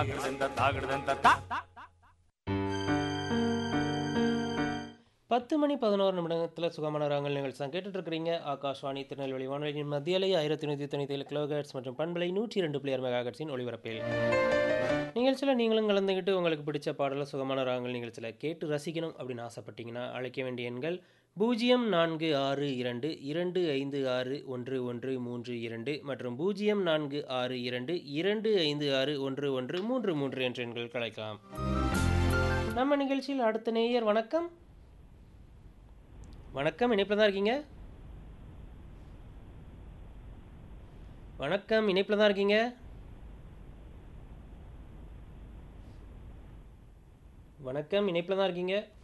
பத்து மணி பதினோரு நிமிடத்தில் சுகமான ராங்கல் நிகழ்ச்சி தான் கேட்டுட்டு இருக்கிறீங்க ஆகாஷ்வாணி திருநெல்வேலி வானொலியின் மத்தியலை ஆயிரத்தி நூற்றி தொண்ணூற்றி ஏழு கிலோஹெட்ஸ் மற்றும் பண்பலை நூற்றி ரெண்டு பிளேயர் மெகாஹெட்ஸின் ஒளிபரப்பில் நிகழ்ச்சியில் நீங்களும் கலந்துக்கிட்டு உங்களுக்கு பிடிச்ச பாடலை சுகமான ராங்கல் நிகழ்ச்சியில் கேட்டு ரசிக்கணும் அப்படின்னு ஆசைப்பட்டீங்கன்னா அழைக்க வேண்டிய எண்கள் பூஜ்ஜியம் நான்கு ஆறு இரண்டு இரண்டு ஐந்து ஆறு ஒன்று ஒன்று மூன்று இரண்டு மற்றும் பூஜ்ஜியம் நான்கு ஆறு இரண்டு இரண்டு ஐந்து ஆறு ஒன்று ஒன்று மூன்று மூன்று என்ற எண்கள் கிடைக்கலாம் நம்ம நிகழ்ச்சியில் அடுத்த நேயர் வணக்கம் வணக்கம் இணைப்பில் தான் இருக்கீங்க வணக்கம் இணைப்பில் தான் இருக்கீங்க வணக்கம் இணைப்பில் தான் இருக்கீங்க